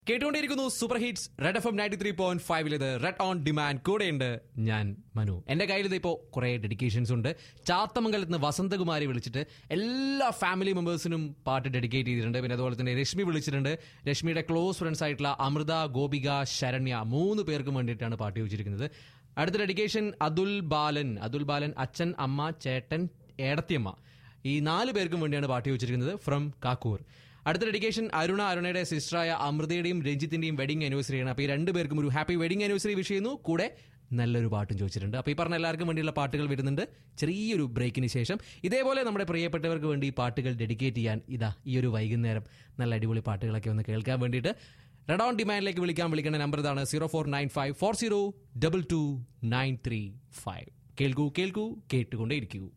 കേട്ടുകൊണ്ടിരിക്കുന്നു super hits red F M ninety three point ഫൈവിലേത് red on demand കൂടെയുണ്ട് ഞാൻ മനു എന്റെ കയ്യിൽ ഇത് ഇപ്പോൾ കുറേ ഡെഡിക്കേഷൻസ് ഉണ്ട് ചാത്തമംഗലത്ത് നിന്ന് വസന്തകുമാരി വിളിച്ചിട്ട് എല്ലാ ഫാമിലി മെമ്പേഴ്സിനും പാട്ട് ഡെഡിക്കേറ്റ് ചെയ്തിട്ടുണ്ട് പിന്നെ അതുപോലെ തന്നെ രശ്മി വിളിച്ചിട്ടുണ്ട് രശ്മിയുടെ ക്ലോസ് ഫ്രണ്ട്സ് ആയിട്ടുള്ള അമൃത ഗോപിക ശരണ്യ മൂന്ന് പേർക്കും വേണ്ടിയിട്ടാണ് പാട്ട് ചോദിച്ചിരിക്കുന്നത് അടുത്ത ഡെഡിക്കേഷൻ അതുൽ ബാലൻ അതുൽ ബാലൻ അച്ഛൻ അമ്മ ചേട്ടൻ ഏടത്തിയമ്മ ഈ നാല് പേർക്കും വേണ്ടിയാണ് പാട്ട് ചോദിച്ചിരിക്കുന്നത് ഫ്രം കാക്കൂർ അടുത്ത ഡെഡിക്കേഷൻ അരുണ അരുണയുടെ സിസ്റ്ററായ അമൃതയുടെയും രഞ്ജിത്തിന്റെയും വെഡിങ് ആനിവേഴ്സറിയാണ് അപ്പോൾ ഈ രണ്ട് പേർക്കും ഒരു ഹാപ്പി വെഡിങ് ആനിവേഴ്സറി വിഷ് ചെയ്യുന്നു കൂടെ നല്ലൊരു പാട്ടും ചോദിച്ചിട്ടുണ്ട് അപ്പോൾ ഈ പറഞ്ഞ എല്ലാവർക്കും വേണ്ടിയുള്ള പാട്ടുകൾ വരുന്നുണ്ട് ചെറിയൊരു ബ്രേക്കിന് ശേഷം ഇതേപോലെ നമ്മുടെ പ്രിയപ്പെട്ടവർക്ക് വേണ്ടി ഈ പാട്ടുകൾ ഡെഡിക്കേറ്റ് ചെയ്യാൻ ഇതാ ഈ ഒരു വൈകുന്നേരം നല്ല അടിപൊളി പാട്ടുകളൊക്കെ ഒന്ന് കേൾക്കാൻ വേണ്ടിയിട്ട് റെഡ് ഓൺ ഡിമാൻഡിലേക്ക് വിളിക്കാൻ വിളിക്കേണ്ട നമ്പർ ഇതാണ് zero four nine five four zero double two nine three five കേൾക്കൂ കേൾക്കൂ കേട്ടുകൊണ്ടേയിരിക്കൂ